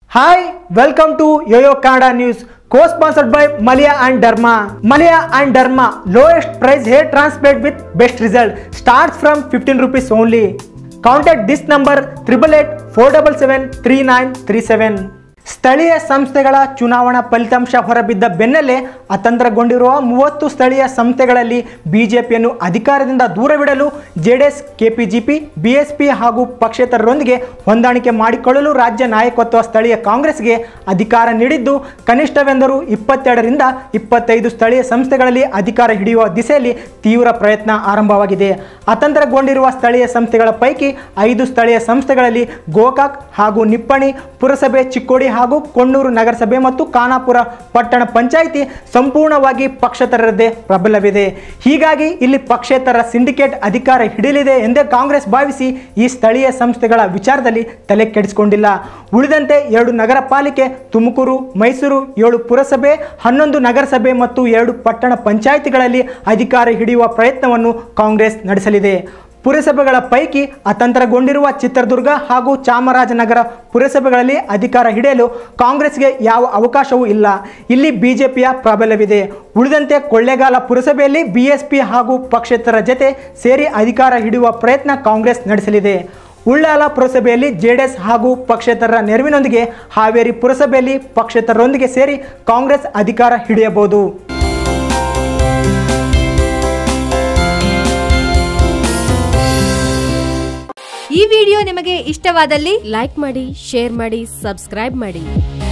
hi welcome to Yoyo Kannada news cosponsored by Maliya and Derma Maliya and Derma lowest price hair transplant with best result starts from fifteen rupees only contact this number triple eight four double seven three nine three seven ಸ್ಥಳೀಯ ಸಂಸ್ಥೆಗಳ ಚುನಾವಣಾ ಫಲಿತಾಂಶ ಹೊರಬಿದ್ದ ಬೆನ್ನಲ್ಲೇ ಅತಂತ್ರಗೊಂಡಿರುವ ಮೂವತ್ತು ಸ್ಥಳೀಯ ಸಂಸ್ಥೆಗಳಲ್ಲಿ ಬಿಜೆಪಿಯನ್ನು ಅಧಿಕಾರದಿಂದ ದೂರವಿಡಲು ಜೆಡಿಎಸ್ ಕೆಪಿಜಿಪಿ ಬಿಎಸ್ಪಿ ಹಾಗೂ ಪಕ್ಷೇತರರೊಂದಿಗೆ ಹೊಂದಾಣಿಕೆ ಮಾಡಿಕೊಳ್ಳಲು ರಾಜ್ಯ ನಾಯಕತ್ವ ಸ್ಥಳೀಯ ಕಾಂಗ್ರೆಸ್ಗೆ ಅಧಿಕಾರ ನೀಡಿದ್ದು ಕನಿಷ್ಠವೆಂದರೂ ಇಪ್ಪತ್ತೆರಡರಿಂದ ಇಪ್ಪತ್ತೈದು ಸ್ಥಳೀಯ ಸಂಸ್ಥೆಗಳಲ್ಲಿ ಅಧಿಕಾರ ಹಿಡಿಯುವ ದಿಸೆಯಲ್ಲಿ ತೀವ್ರ ಪ್ರಯತ್ನ ಆರಂಭವಾಗಿದೆ ಅತಂತ್ರಗೊಂಡಿರುವ ಸ್ಥಳೀಯ ಸಂಸ್ಥೆಗಳ ಪೈಕಿ ಐದು ಸ್ಥಳೀಯ ಸಂಸ್ಥೆಗಳಲ್ಲಿ ಗೋಕಾಕ್ ಹಾಗೂ ನಿಪ್ಪಣಿ ಪುರಸಭೆ ಚಿಕ್ಕೋಡಿ ಹಾಗೂ ಕೊಣ್ಣೂರು ನಗರಸಭೆ ಮತ್ತು ಖಾನಾಪುರ ಪಟ್ಟಣ ಪಂಚಾಯಿತಿ ಸಂಪೂರ್ಣವಾಗಿ ಪಕ್ಷೇತರರದ್ದೇ ಪ್ರಬಲವಿದೆ ಹೀಗಾಗಿ ಇಲ್ಲಿ ಪಕ್ಷೇತರ ಸಿಂಡಿಕೇಟ್ ಅಧಿಕಾರ ಹಿಡಿಯಲಿದೆ ಎಂದೇ ಕಾಂಗ್ರೆಸ್ ಭಾವಿಸಿ ಈ ಸ್ಥಳೀಯ ಸಂಸ್ಥೆಗಳ ವಿಚಾರದಲ್ಲಿ ತಲೆ ಕೆಡಿಸಿಕೊಂಡಿಲ್ಲ ಉಳಿದಂತೆ ಎರಡು ನಗರ ಪಾಲಿಕೆ ತುಮಕೂರು ಮೈಸೂರು ಏಳು ಪುರಸಭೆ ಹನ್ನೊಂದು ನಗರಸಭೆ ಮತ್ತು ಎರಡು ಪಟ್ಟಣ ಪಂಚಾಯಿತಿಗಳಲ್ಲಿ ಅಧಿಕಾರ ಹಿಡಿಯುವ ಪ್ರಯತ್ನವನ್ನು ಕಾಂಗ್ರೆಸ್ ನಡೆಸಲಿದೆ ಪುರಸಭೆಗಳ ಪೈಕಿ ಅತಂತ್ರಗೊಂಡಿರುವ ಚಿತ್ರದುರ್ಗ ಹಾಗೂ ಚಾಮರಾಜನಗರ ಪುರಸಭೆಗಳಲ್ಲಿ ಅಧಿಕಾರ ಹಿಡಿಯಲು ಕಾಂಗ್ರೆಸ್ಗೆ ಯಾವ ಅವಕಾಶವೂ ಇಲ್ಲ ಇಲ್ಲಿ ಬಿಜೆಪಿಯ ಪ್ರಾಬಲ್ಯವಿದೆ ಉಳಿದಂತೆ ಕೊಳ್ಳೇಗಾಲ ಪುರಸಭೆಯಲ್ಲಿ ಬಿಎಸ್ಪಿ ಹಾಗೂ ಪಕ್ಷೇತರ ಜತೆ ಸೇರಿ ಅಧಿಕಾರ ಹಿಡಿಯುವ ಪ್ರಯತ್ನ ಕಾಂಗ್ರೆಸ್ ನಡೆಸಲಿದೆ ಉಳ್ಳಾಲ ಪುರಸಭೆಯಲ್ಲಿ ಜೆಡಿಎಸ್ ಹಾಗೂ ಪಕ್ಷೇತರರ ನೆರವಿನೊಂದಿಗೆ ಹಾವೇರಿ ಪುರಸಭೆಯಲ್ಲಿ ಪಕ್ಷೇತರರೊಂದಿಗೆ ಸೇರಿ ಕಾಂಗ್ರೆಸ್ ಅಧಿಕಾರ ಹಿಡಿಯಬಹುದು ಈ ವಿಡಿಯೋ ನಿಮಗೆ ಇಷ್ಟವಾದಲ್ಲಿ ಲೈಕ್ ಮಾಡಿ ಶೇರ್ ಮಾಡಿ ಸಬ್ಸ್ಕ್ರೈಬ್ ಮಾಡಿ